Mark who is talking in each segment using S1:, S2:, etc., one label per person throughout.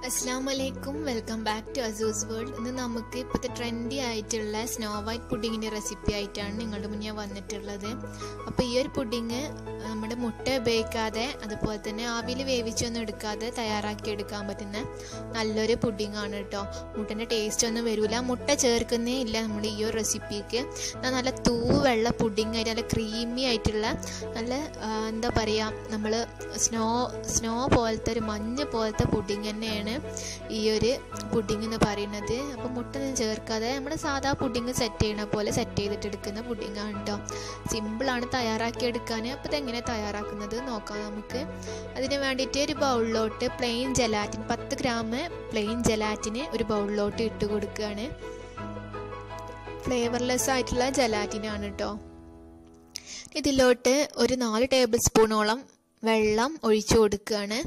S1: അസ്സാം വലൈക്കും welcome back to അസൂസ് വേൾഡ് ഇന്ന് നമുക്ക് ഇപ്പോഴത്തെ ട്രെൻഡി ആയിട്ടുള്ള സ്നോ വൈറ്റ് പുഡിങ്ങിൻ്റെ റെസിപ്പി ആയിട്ടാണ് നിങ്ങളുടെ മുന്നേ വന്നിട്ടുള്ളത് അപ്പോൾ ഈ ഒരു പുഡിങ് നമ്മുടെ മുട്ട ഉപയോഗിക്കാതെ അതുപോലെ തന്നെ ആവിയിൽ വേവിച്ചൊന്നും എടുക്കാതെ തയ്യാറാക്കി എടുക്കാൻ പറ്റുന്ന നല്ലൊരു പുഡിംഗ് ആണ് കേട്ടോ മുട്ടൻ്റെ ടേസ്റ്റ് ഒന്നും വരില്ല മുട്ട ചേർക്കുന്നേ ഇല്ല നമ്മൾ ഈ ഒരു റെസിപ്പിക്ക് നല്ല തൂവെള്ള പുഡിംഗ് ആയിട്ട് നല്ല ക്രീമി ആയിട്ടുള്ള നല്ല ആ, എന്താ പറയുക നമ്മൾ സ്നോ സ്നോ പോലത്തെ ഒരു മഞ്ഞ പോലത്തെ പുഡിംഗ് തന്നെയാണ് ഈ ഒരു പുഡിംഗ് എന്ന് പറയുന്നത് അപ്പോൾ മുട്ട ഒന്നും ചേർക്കാതെ നമ്മുടെ സാധാ പുഡിംഗ് സെറ്റ് ചെയ്യണ പോലെ സെറ്റ് ചെയ്തിട്ട് എടുക്കുന്ന പുഡിംഗ് ആണ് കേട്ടോ സിമ്പിളാണ് തയ്യാറാക്കി എടുക്കാൻ അപ്പോൾ ഇതെങ്ങനെ തയ്യാറാക്കുന്നത് നോക്കാം നമുക്ക് അതിന് വേണ്ടിയിട്ട് ഒരു ബൗളിലോട്ട് പ്ലെയിൻ ജലാറ്റിൻ പത്ത് ഗ്രാം പ്ലെയിൻ ജലാറ്റിന് ഒരു ബൗളിലോട്ട് ഇട്ട് കൊടുക്കുകയാണ് ഫ്ലേവർലെസ് ആയിട്ടുള്ള ജലാറ്റിനാണ് കേട്ടോ ഇതിലോട്ട് ഒരു നാല് ടേബിൾ സ്പൂണോളം വെള്ളം ഒഴിച്ചു കൊടുക്കുകയാണ്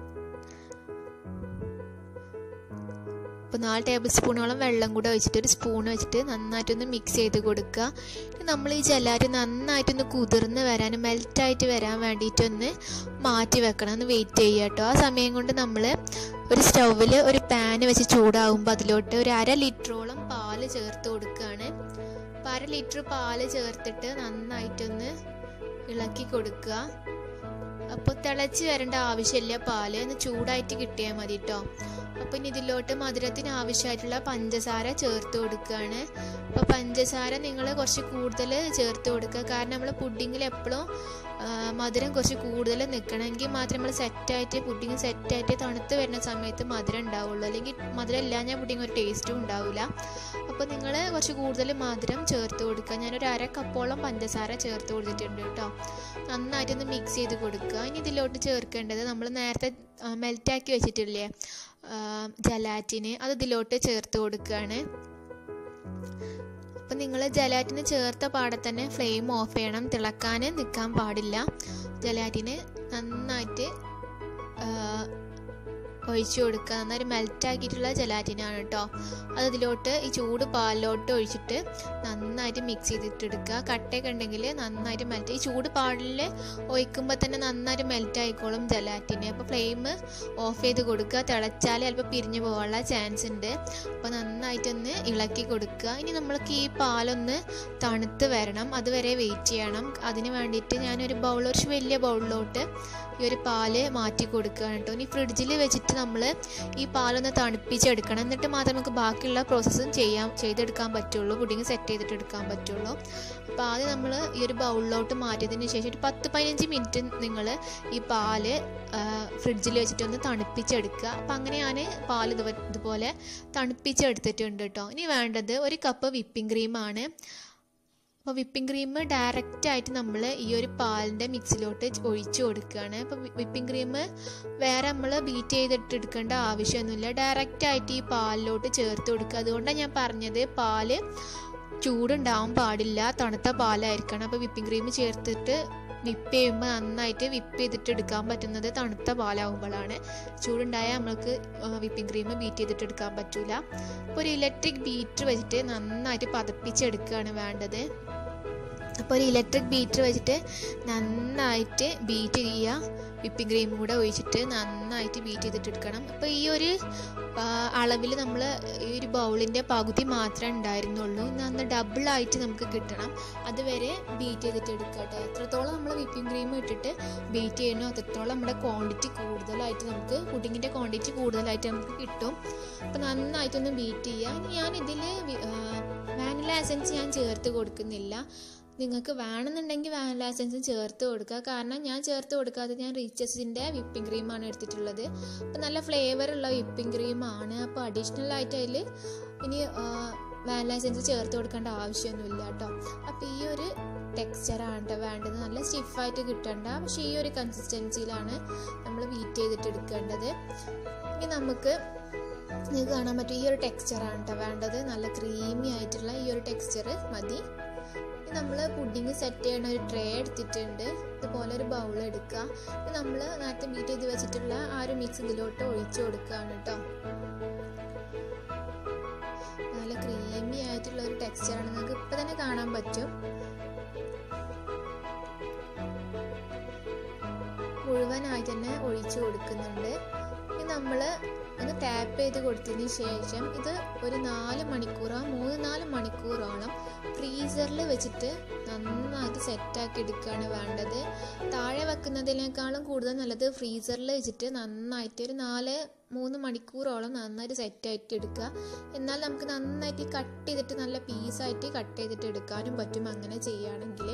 S1: അപ്പോൾ നാല് ടേബിൾ സ്പൂണോളം വെള്ളം കൂടെ ഒഴിച്ചിട്ട് ഒരു സ്പൂൺ വെച്ചിട്ട് നന്നായിട്ടൊന്ന് മിക്സ് ചെയ്ത് കൊടുക്കുക ഇനി നമ്മൾ ഈ ജലാറ്റ് നന്നായിട്ടൊന്ന് കുതിർന്ന് വരാൻ മെൽറ്റായിട്ട് വരാൻ വേണ്ടിയിട്ടൊന്ന് മാറ്റി വെക്കണം ഒന്ന് വെയിറ്റ് ചെയ്യുക കേട്ടോ ആ സമയം കൊണ്ട് നമ്മൾ ഒരു സ്റ്റൗവിൽ ഒരു പാന് വെച്ച് ചൂടാകുമ്പോൾ അതിലോട്ട് ഒരു അര ലിറ്ററോളം പാല് ചേർത്ത് കൊടുക്കുകയാണ് അപ്പോൾ അര ലിറ്റർ പാല് ചേർത്തിട്ട് നന്നായിട്ടൊന്ന് ഇളക്കി കൊടുക്കുക അപ്പോൾ തിളച്ച് വരേണ്ട ആവശ്യമില്ല പാല് ഒന്ന് ചൂടായിട്ട് കിട്ടിയാൽ മതി കേട്ടോ അപ്പം ഇനി ഇതിലോട്ട് മധുരത്തിന് ആവശ്യമായിട്ടുള്ള പഞ്ചസാര ചേർത്ത് കൊടുക്കുകയാണ് അപ്പോൾ പഞ്ചസാര നിങ്ങൾ കുറച്ച് കൂടുതൽ ചേർത്ത് കൊടുക്കുക കാരണം നമ്മൾ പുഡിങ്ങിൽ എപ്പോഴും മധുരം കുറച്ച് കൂടുതൽ നിൽക്കണമെങ്കിൽ മാത്രമേ നമ്മൾ സെറ്റായിട്ട് പുഡിങ് സെറ്റായിട്ട് തണുത്ത് വരുന്ന സമയത്ത് മധുരം ഉണ്ടാവുള്ളൂ അല്ലെങ്കിൽ മധുരം ഇല്ലാഞ്ഞാൽ പുഡിങ് ഒരു ടേസ്റ്റും ഉണ്ടാവില്ല അപ്പോൾ നിങ്ങൾ കുറച്ച് കൂടുതൽ മധുരം ചേർത്ത് കൊടുക്കുക ഞാനൊരു അര കപ്പോളം പഞ്ചസാര ചേർത്ത് കൊടുത്തിട്ടുണ്ട് കേട്ടോ നന്നായിട്ടൊന്ന് മിക്സ് ചെയ്ത് കൊടുക്കുക ഇനി ഇതിലോട്ട് ചേർക്കേണ്ടത് നമ്മൾ നേരത്തെ മെൽറ്റാക്കി വെച്ചിട്ടില്ലേ ജലാറ്റിന് അത് ഇതിലോട്ട് ചേർത്ത് കൊടുക്കുകയാണ് അപ്പം നിങ്ങൾ ജലാറ്റിന് ചേർത്ത പാടെ തന്നെ ഫ്ലെയിം ഓഫ് ചെയ്യണം തിളക്കാൻ നിൽക്കാൻ പാടില്ല ജലാറ്റിന് നന്നായിട്ട് ഒഴിച്ചു കൊടുക്കുക നന്നായി മെൽറ്റാക്കിയിട്ടുള്ള ജലാറ്റിനാണ് കേട്ടോ അത് ഇതിലോട്ട് ഈ ചൂട് പാലിലോട്ട് ഒഴിച്ചിട്ട് നന്നായിട്ട് മിക്സ് ചെയ്തിട്ടെടുക്കുക കട്ടയൊക്കെ ഉണ്ടെങ്കിൽ നന്നായിട്ട് മെൽറ്റ് ഈ ചൂട് പാലിൽ ഒഴിക്കുമ്പോൾ തന്നെ നന്നായിട്ട് മെൽറ്റ് ആയിക്കോളും ജലാറ്റിന് അപ്പോൾ ഫ്ലെയിം ഓഫ് ചെയ്ത് കൊടുക്കുക തിളച്ചാൽ ചിലപ്പോൾ പിരിഞ്ഞു പോകാനുള്ള ചാൻസ് ഉണ്ട് അപ്പോൾ നന്നായിട്ടൊന്ന് ഇളക്കി കൊടുക്കുക ഇനി നമ്മൾക്ക് ഈ പാലൊന്ന് തണുത്ത് വരണം അതുവരെ വെയിറ്റ് ചെയ്യണം അതിന് വേണ്ടിയിട്ട് ഞാനൊരു ബൗൾ ഒരു വലിയ ബൗളിലോട്ട് ഈ ഒരു പാല് മാറ്റി കൊടുക്കുകയാണ് കേട്ടോ ഇനി ഫ്രിഡ്ജിൽ വെച്ചിട്ട് നമ്മൾ ഈ പാലൊന്ന് തണുപ്പിച്ചെടുക്കണം എന്നിട്ട് മാത്രമേ നമുക്ക് ബാക്കിയുള്ള പ്രോസസ്സും ചെയ്യാൻ ചെയ്തെടുക്കാൻ പറ്റുള്ളൂ പുഡിങ് സെറ്റ് ചെയ്തിട്ട് എടുക്കാൻ പറ്റുള്ളൂ അപ്പോൾ ആദ്യം നമ്മൾ ഈ ഒരു ബൗളിലോട്ട് മാറ്റിയതിന് ശേഷം ഒരു പത്ത് പതിനഞ്ച് മിനിറ്റ് നിങ്ങൾ ഈ പാല് ഫ്രിഡ്ജിൽ വെച്ചിട്ടൊന്ന് തണുപ്പിച്ചെടുക്കുക അപ്പം അങ്ങനെ ഞാൻ പാൽ ഇത് ഇതുപോലെ തണുപ്പിച്ചെടുത്തിട്ടുണ്ട് കേട്ടോ ഇനി വേണ്ടത് ഒരു കപ്പ് വിപ്പിംഗ് ക്രീമാണ് അപ്പോൾ വിപ്പിംഗ് ക്രീം ഡയറക്റ്റ് ആയിട്ട് നമ്മൾ ഈ ഒരു പാലിൻ്റെ മിക്സിലോട്ട് ഒഴിച്ചു കൊടുക്കുകയാണ് അപ്പോൾ വിപ്പിംഗ് ക്രീം വേറെ നമ്മൾ ബീറ്റ് ചെയ്തിട്ട് എടുക്കേണ്ട ആവശ്യമൊന്നുമില്ല ഡയറക്റ്റ് ആയിട്ട് ഈ പാലിലോട്ട് ചേർത്ത് കൊടുക്കുക അതുകൊണ്ടാണ് ഞാൻ പറഞ്ഞത് പാല് ചൂടുണ്ടാവാൻ പാടില്ല തണുത്ത പാലായിരിക്കണം അപ്പോൾ വിപ്പിംഗ് ക്രീം ചേർത്തിട്ട് വിപ്പ് ചെയ്യുമ്പോൾ നന്നായിട്ട് വിപ്പ് ചെയ്തിട്ട് എടുക്കാൻ പറ്റുന്നത് തണുത്ത പാലാവുമ്പോഴാണ് ചൂടുണ്ടായാൽ നമ്മൾക്ക് വിപ്പിംഗ് ക്രീം ബീറ്റ് ചെയ്തിട്ട് എടുക്കാൻ പറ്റില്ല അപ്പോൾ ഒരു ഇലക്ട്രിക് ബീറ്റർ വെച്ചിട്ട് നന്നായിട്ട് പതപ്പിച്ചെടുക്കുകയാണ് വേണ്ടത് അപ്പോൾ ഒരു ഇലക്ട്രിക് ബീറ്റർ വെച്ചിട്ട് നന്നായിട്ട് ബീറ്റ് ചെയ്യുക വിപ്പിംഗ് ക്രീം കൂടെ ഒഴിച്ചിട്ട് നന്നായിട്ട് ബീറ്റ് ചെയ്തിട്ട് എടുക്കണം അപ്പോൾ ഈ ഒരു അളവിൽ നമ്മൾ ഈ ഒരു ബൗളിൻ്റെ പകുതി മാത്രമേ ഉണ്ടായിരുന്നുള്ളൂ അന്ന് ഡബിളായിട്ട് നമുക്ക് കിട്ടണം അതുവരെ ബീറ്റ് ചെയ്തിട്ട് എടുക്കട്ടെ എത്രത്തോളം നമ്മൾ വിപ്പിംഗ് ക്രീം ഇട്ടിട്ട് ബീറ്റ് ചെയ്യണോ അത്രത്തോളം നമ്മുടെ ക്വാണ്ടിറ്റി കൂടുതലായിട്ട് നമുക്ക് പുഡിങ്ങിൻ്റെ ക്വാണ്ടിറ്റി കൂടുതലായിട്ട് നമുക്ക് കിട്ടും അപ്പോൾ നന്നായിട്ടൊന്ന് ബീറ്റ് ചെയ്യുക ഇനി ഞാൻ ഇതിൽ വാനില എസൻസ് ഞാൻ ചേർത്ത് കൊടുക്കുന്നില്ല നിങ്ങൾക്ക് വേണമെന്നുണ്ടെങ്കിൽ വാനില എസൻസും ചേർത്ത് കൊടുക്കുക കാരണം ഞാൻ ചേർത്ത് കൊടുക്കാതെ ഞാൻ റീച്ചസിൻ്റെ വിപ്പിംഗ് ക്രീമാണ് എടുത്തിട്ടുള്ളത് അപ്പോൾ നല്ല ഫ്ലേവറുള്ള വിപ്പിംഗ് ക്രീമാണ് അപ്പോൾ അഡീഷണൽ ആയിട്ട് അതിൽ ഇനി വാനില എസൻസ് ചേർത്ത് കൊടുക്കേണ്ട ആവശ്യമൊന്നുമില്ല കേട്ടോ അപ്പോൾ ഈ ഒരു ടെക്സ്ചറാണ് കേട്ടോ വേണ്ടത് നല്ല സ്റ്റിഫായിട്ട് കിട്ടണ്ട പക്ഷേ ഈ ഒരു കൺസിസ്റ്റൻസിയിലാണ് നമ്മൾ ബീറ്റ് ചെയ്തിട്ട് എടുക്കേണ്ടത് ഇനി നമുക്ക് നിങ്ങൾക്ക് കാണാൻ പറ്റും ഈ ഒരു ടെക്സ്ചറാണ് കേട്ടോ വേണ്ടത് നല്ല ക്രീമി ആയിട്ടുള്ള ഈ ഒരു ടെക്സ്ചർ മതി നമ്മൾ പുഡിങ് സെറ്റ് ചെയ്യണ ഒരു ട്രേ എടുത്തിട്ടുണ്ട് ഇതുപോലെ ഒരു ബൗൾ എടുക്കുക നമ്മൾ നേരത്തെ ബീറ്റ് ചെയ്ത് വെച്ചിട്ടുള്ള ആ ഒരു മിക്സ് ഇതിലോട്ട് ഒഴിച്ചു കൊടുക്കുകയാണ് കേട്ടോ നല്ല ക്രീമി ആയിട്ടുള്ള ഒരു ടെക്സ്ചറാണ് നിങ്ങൾക്ക് ഇപ്പം തന്നെ കാണാൻ പറ്റും മുഴുവനായി തന്നെ ഒഴിച്ചു കൊടുക്കുന്നുണ്ട് ഇനി നമ്മൾ ഒന്ന് ടാപ്പ് ചെയ്ത് കൊടുത്തതിന് ശേഷം ഇത് ഒരു നാല് മണിക്കൂറോ മൂന്ന് നാല് മണിക്കൂറോളം ഫ്രീസറിൽ വെച്ചിട്ട് നന്നായിട്ട് സെറ്റാക്കി എടുക്കുകയാണ് വേണ്ടത് താഴെ വെക്കുന്നതിനേക്കാളും കൂടുതൽ നല്ലത് ഫ്രീസറിൽ വെച്ചിട്ട് നന്നായിട്ട് ഒരു നാല് മൂന്ന് മണിക്കൂറോളം നന്നായിട്ട് സെറ്റായിട്ട് എടുക്കുക എന്നാൽ നമുക്ക് നന്നായിട്ട് കട്ട് ചെയ്തിട്ട് നല്ല പീസായിട്ട് കട്ട് ചെയ്തിട്ട് എടുക്കാനും പറ്റും അങ്ങനെ ചെയ്യുകയാണെങ്കിൽ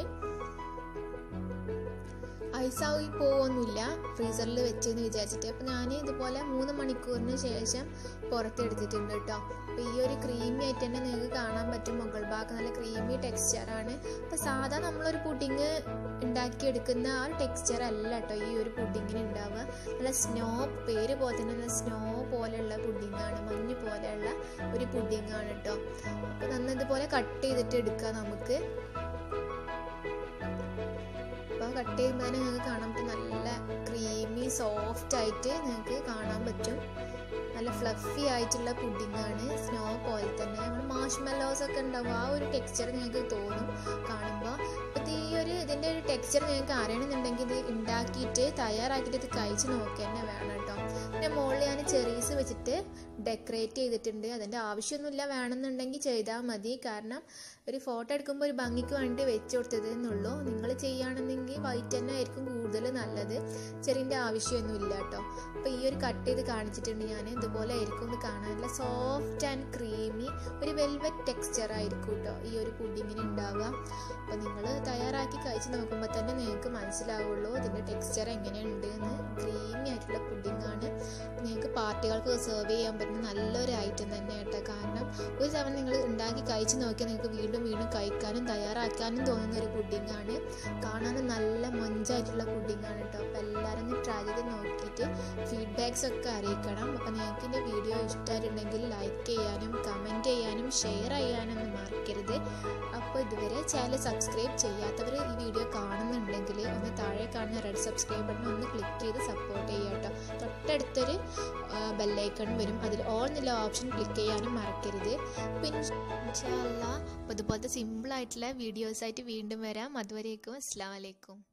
S1: ഐസായി പോവൊന്നുമില്ല ഫ്രീസറിൽ വെച്ചെന്ന് വിചാരിച്ചിട്ട് അപ്പോൾ ഞാൻ ഇതുപോലെ മൂന്ന് മണിക്കൂറിന് ശേഷം പുറത്തെടുത്തിട്ടുണ്ട് കേട്ടോ അപ്പോൾ ഈ ഒരു ക്രീമി ആയിട്ട് തന്നെ നിങ്ങൾക്ക് കാണാൻ പറ്റും മുകൾ ഭാഗം നല്ല ക്രീമി ടെക്സ്ചറാണ് അപ്പോൾ സാധാ നമ്മളൊരു പുഡിങ് ഉണ്ടാക്കിയെടുക്കുന്ന ആ ഒരു ടെക്സ്ചർ അല്ല കേട്ടോ ഈ ഒരു പുഡിങ്ങിന് ഉണ്ടാവുക നല്ല സ്നോ പേര് പോലെ തന്നെ നല്ല സ്നോ പോലെയുള്ള പുഡിങ്ങാണ് മഞ്ഞ് പോലെയുള്ള ഒരു പുഡിങ്ങാണ് കേട്ടോ അപ്പോൾ നന്നതുപോലെ കട്ട് ചെയ്തിട്ട് എടുക്കുക നമുക്ക് അപ്പോൾ കട്ട് ചെയ്യുമ്പോൾ തന്നെ നിങ്ങൾക്ക് കാണാൻ പറ്റും നല്ല ക്രീമി സോഫ്റ്റ് ആയിട്ട് നിങ്ങൾക്ക് കാണാൻ പറ്റും നല്ല ഫ്ലഫി ആയിട്ടുള്ള പുഡിങ്ങാണ് സ്നോ പോലെ തന്നെ നമ്മൾ മാഷ്മെല്ലോസ് ഒക്കെ ഉണ്ടാവും ആ ഒരു ടെക്സ്ചർ നിങ്ങൾക്ക് തോന്നും കാണുമ്പോൾ അപ്പോൾ ഈ ഒരു ഇതിൻ്റെ ഒരു ടെക്സ്ചർ നിങ്ങൾക്ക് അറിയണമെന്നുണ്ടെങ്കിൽ ഇത് ഉണ്ടാക്കിയിട്ട് തയ്യാറാക്കിയിട്ട് ഇത് കഴിച്ച് നോക്കുക തന്നെ വേണം കേട്ടോ പിന്നെ മുകളിൽ ഞാൻ ചെറീസ് വെച്ചിട്ട് ഡെക്കറേറ്റ് ചെയ്തിട്ടുണ്ട് അതിൻ്റെ ആവശ്യമൊന്നുമില്ല വേണമെന്നുണ്ടെങ്കിൽ ചെയ്താൽ മതി കാരണം ഒരു ഫോട്ടോ എടുക്കുമ്പോൾ ഒരു ഭംഗിക്ക് വേണ്ടി വെച്ച് കൊടുത്തത് എന്നുള്ളൂ നിങ്ങൾ ചെയ്യുകയാണെന്നെങ്കിൽ വൈറ്റ് തന്നെ ആയിരിക്കും കൂടുതൽ നല്ലത് ചെറിൻ്റെ ആവശ്യമൊന്നുമില്ല കേട്ടോ അപ്പോൾ ഈ ഒരു കട്ട് ചെയ്ത് കാണിച്ചിട്ടുണ്ട് ഞാൻ ഇതുപോലെ ആയിരിക്കും ഇത് കാണാനുള്ള സോഫ്റ്റ് ആൻഡ് ക്രീമി ഒരു വെൽവെറ്റ് ടെക്സ്ചർ ആയിരിക്കും കേട്ടോ ഈ ഒരു പുഡിങ്ങിന് ഉണ്ടാവുക അപ്പോൾ നിങ്ങൾ തയ്യാറാക്കി കഴിച്ച് നോക്കുമ്പോൾ തന്നെ നിങ്ങൾക്ക് മനസ്സിലാവുള്ളൂ ഇതിൻ്റെ ടെക്സ്ചർ എങ്ങനെയുണ്ട് എന്ന് ക്രീമി ആയിട്ടുള്ള പുഡിങ്ങാണ് നിങ്ങൾക്ക് പാർട്ടികൾക്ക് സെർവ് ചെയ്യാൻ പറ്റുന്ന നല്ലൊരു ഐറ്റം തന്നെ കേട്ടോ കാരണം ഒരു തവണ നിങ്ങൾ ഉണ്ടാക്കി കഴിച്ച് നോക്കിയാൽ നിങ്ങൾക്ക് വീണ്ടും വീണ്ടും കഴിക്കാനും തയ്യാറാക്കാനും തോന്നുന്ന ഒരു പുഡിങ്ങാണ് കാണാനും നല്ല മൊഞ്ചായിട്ടുള്ള പുഡിങ്ങാണ് കേട്ടോ അപ്പോൾ എല്ലാവരും ഒന്ന് ട്രൈ ചെയ്ത് നോക്കിയിട്ട് ഫീഡ്ബാക്സ് ഒക്കെ അറിയിക്കണം അപ്പോൾ നിങ്ങൾക്ക് എൻ്റെ വീഡിയോ ഇഷ്ടമായിട്ടുണ്ടെങ്കിൽ ലൈക്ക് ചെയ്യാനും കമൻറ്റ് ചെയ്യാനും ഷെയർ ചെയ്യാനും ഒന്നും മറക്കരുത് അപ്പോൾ ഇതുവരെ ചാനൽ സബ്സ്ക്രൈബ് ചെയ്യാത്തവർ ഈ വീഡിയോ കാണുന്നുണ്ടെങ്കിൽ ഒന്ന് താഴെ കാണുന്ന റെഡ് സബ്സ്ക്രൈബ് ബട്ടൺ ഒന്ന് ക്ലിക്ക് ചെയ്ത് സപ്പോർട്ട് ചെയ്യുക കേട്ടോ തൊട്ടടുത്തൊരു ബെല്ലൈക്കൺ വരും അതിൽ ഓൾ എന്നുള്ള ഓപ്ഷൻ ക്ലിക്ക് ചെയ്യാനും മറക്കരുത് പിന്നെ ഇൻഷാല്ല അപ്പോൾ ഇതുപോലത്തെ സിമ്പിളായിട്ടുള്ള വീഡിയോസായിട്ട് വീണ്ടും വരാം അതുവരേക്കും അസ്സാം വലൈക്കും